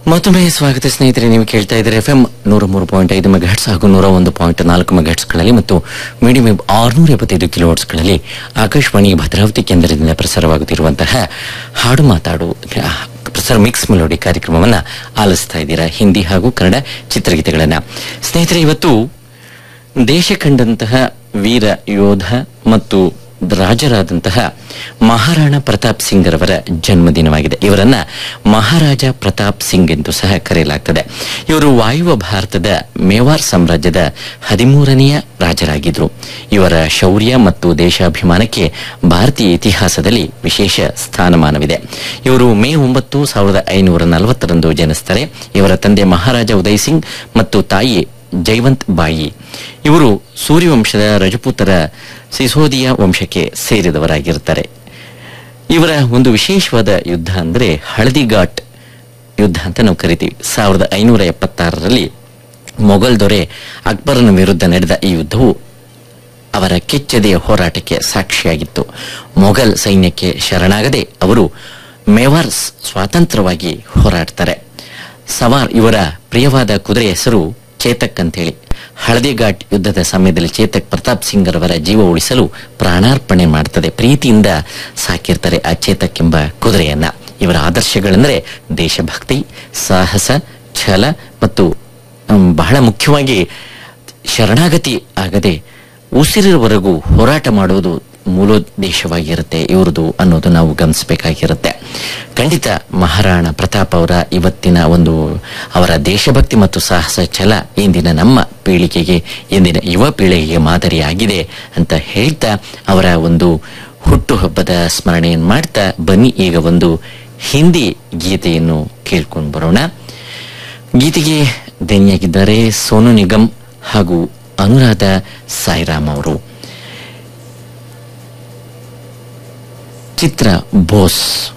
ಮತ್ತೊಮ್ಮೆ ಸ್ವಾಗತ ಸ್ನೇಹಿತರೆ ನೀವು ಕೇಳ್ತಾ ಇದ್ದೀರಿ ಎಫ್ ಎಂ ನೂರ ಮೂರು ಪಾಯಿಂಟ್ ಐದು ಮೆಗಾಟ್ಸ್ ಹಾಗೂ ನೂರ ಒಂದು ಪಾಯಿಂಟ್ ನಾಲ್ಕು ಮೆಗಾಟ್ಸ್ಗಳಲ್ಲಿ ಮತ್ತು ಮೀಡಿಯಂ ವೇವ್ ಆರುನೂರ ಎಪ್ಪತ್ತೈದು ಕಿಲೋವಾಟ್ಸ್ಗಳಲ್ಲಿ ಆಕಾಶವಾಣಿ ಭದ್ರಾವತಿ ಕೇಂದ್ರದಿಂದ ಪ್ರಸಾರವಾಗುತ್ತಿರುವಂತಹ ಹಾಡು ಮಾತಾಡು ಆ, ಪ್ರಸಾರ ಮಿಕ್ಸ್ ಮೆಲೋಡಿ ಕಾರ್ಯಕ್ರಮವನ್ನ ಆಲಿಸ್ತಾ ಇದ್ದೀರಾ ಹಿಂದಿ ಹಾಗೂ ಕನ್ನಡ ಚಿತ್ರಗೀತೆಗಳನ್ನ ಸ್ನೇಹಿತರೆ ಇವತ್ತು ದೇಶ ಕಂಡಂತಹ ವೀರ ಯೋಧ ಮತ್ತು ರಾಜರಾದಂತಹ ಮಹಾರಾಣ ಪ್ರತಾಪ್ ಸಿಂಗ್ ರವರ ಜನ್ಮದಿನವಾಗಿದೆ ಇವರನ್ನ ಮಹಾರಾಜ ಪ್ರತಾಪ್ ಸಿಂಗ್ ಎಂದು ಸಹ ಕರೆಯಲಾಗ್ತದೆ ಇವರು ವಾಯುವ ಭಾರತದ ಮೇವಾರ್ ಸಾಮ್ರಾಜ್ಯದ ಹದಿಮೂರನೆಯ ರಾಜರಾಗಿದ್ರು ಇವರ ಶೌರ್ಯ ಮತ್ತು ದೇಶಾಭಿಮಾನಕ್ಕೆ ಭಾರತೀಯ ಇತಿಹಾಸದಲ್ಲಿ ವಿಶೇಷ ಸ್ಥಾನಮಾನವಿದೆ ಇವರು ಮೇ ಒಂಬತ್ತು ಸಾವಿರದ ಐನೂರ ನಲವತ್ತರಂದು ಜನಿಸ್ತಾರೆ ಇವರ ತಂದೆ ಮಹಾರಾಜ ಉದಯ್ ಸಿಂಗ್ ಮತ್ತು ತಾಯಿ ಜೈವಂತ್ ಬಾಯಿ ಇವರು ಸೂರ್ಯವಂಶದ ರಜಪೂತರ ಸಿಸೋದಿಯಾ ವಂಶಕ್ಕೆ ಸೇರಿದವರಾಗಿರ್ತಾರೆ ಇವರ ಒಂದು ವಿಶೇಷವಾದ ಯುದ್ಧ ಅಂದ್ರೆ ಹಳದಿ ಘಾಟ್ ಯುದ್ಧ ಅಂತ ನಾವು ಕರಿತೀವಿ ಸಾವಿರದ ಐನೂರ ಎಪ್ಪತ್ತಾರರಲ್ಲಿ ಮೊಘಲ್ ದೊರೆ ಅಕ್ಬರನ ವಿರುದ್ಧ ನಡೆದ ಈ ಯುದ್ಧವು ಅವರ ಕೆಚ್ಚದೆಯ ಹೋರಾಟಕ್ಕೆ ಸಾಕ್ಷಿಯಾಗಿತ್ತು ಮೊಘಲ್ ಸೈನ್ಯಕ್ಕೆ ಶರಣಾಗದೆ ಅವರು ಮೇವಾರ್ ಸ್- ಸ್ವಾತಂತ್ರ್ಯವಾಗಿ ಹೋರಾಡ್ತಾರೆ ಸವಾರ್ ಇವರ ಪ್ರಿಯವಾದ ಕುದುರೆ ಹೆಸರು ಚೇತಕ್ ಅಂತೇಳಿ ಹಳದಿ ಘಾಟ್ ಯುದ್ಧದ ಸಮಯದಲ್ಲಿ ಚೇತಕ್ ಪ್ರತಾಪ್ ಸಿಂಗ್ ರವರ ಜೀವ ಉಳಿಸಲು ಪ್ರಾಣಾರ್ಪಣೆ ಮಾಡ್ತದೆ ಪ್ರೀತಿಯಿಂದ ಸಾಕಿರ್ತಾರೆ ಆ ಚೇತಕ್ ಎಂಬ ಕುದುರೆಯನ್ನ ಇವರ ಆದರ್ಶಗಳೆಂದರೆ ದೇಶಭಕ್ತಿ ಸಾಹಸ ಛಲ ಮತ್ತು ಹ್ಮ್, ಬಹಳ ಮುಖ್ಯವಾಗಿ ಶರಣಾಗತಿ ಆಗದೆ ಉಸಿರಿರುವವರೆಗೂ ಹೋರಾಟ ಮಾಡುವುದು ಮೂಲೋದ್ದೇಶವಾಗಿರುತ್ತೆ ಇವ್ರದು ಅನ್ನೋದು ನಾವು ಗಮನಿಸಬೇಕಾಗಿರುತ್ತೆ ಖಂಡಿತ ಮಹಾರಾಣ ಪ್ರತಾಪ್ ಅವರ ಇವತ್ತಿನ ಒಂದು ಅವರ ದೇಶಭಕ್ತಿ ಮತ್ತು ಸಾಹಸ ಛಲ ಇಂದಿನ ನಮ್ಮ ಪೀಳಿಗೆಗೆ ಇಂದಿನ ಯುವ ಪೀಳಿಗೆಗೆ ಮಾದರಿಯಾಗಿದೆ ಅಂತ ಹೇಳ್ತಾ ಅವರ ಒಂದು ಹುಟ್ಟುಹಬ್ಬದ ಸ್ಮರಣೆಯನ್ನು ಮಾಡ್ತಾ ಬನ್ನಿ ಈಗ ಒಂದು ಹಿಂದಿ ಗೀತೆಯನ್ನು ಕೇಳ್ಕೊಂಡು ಬರೋಣ ಗೀತೆಗೆ ದನಿಯಾಗಿದ್ದಾರೆ ಸೋನು ನಿಗಮ್ ಹಾಗೂ ಅನುರಾಧ ಸಾಯಿರಾಮ್ ಅವರು ಚಿತ್ರ ಬೋಸ್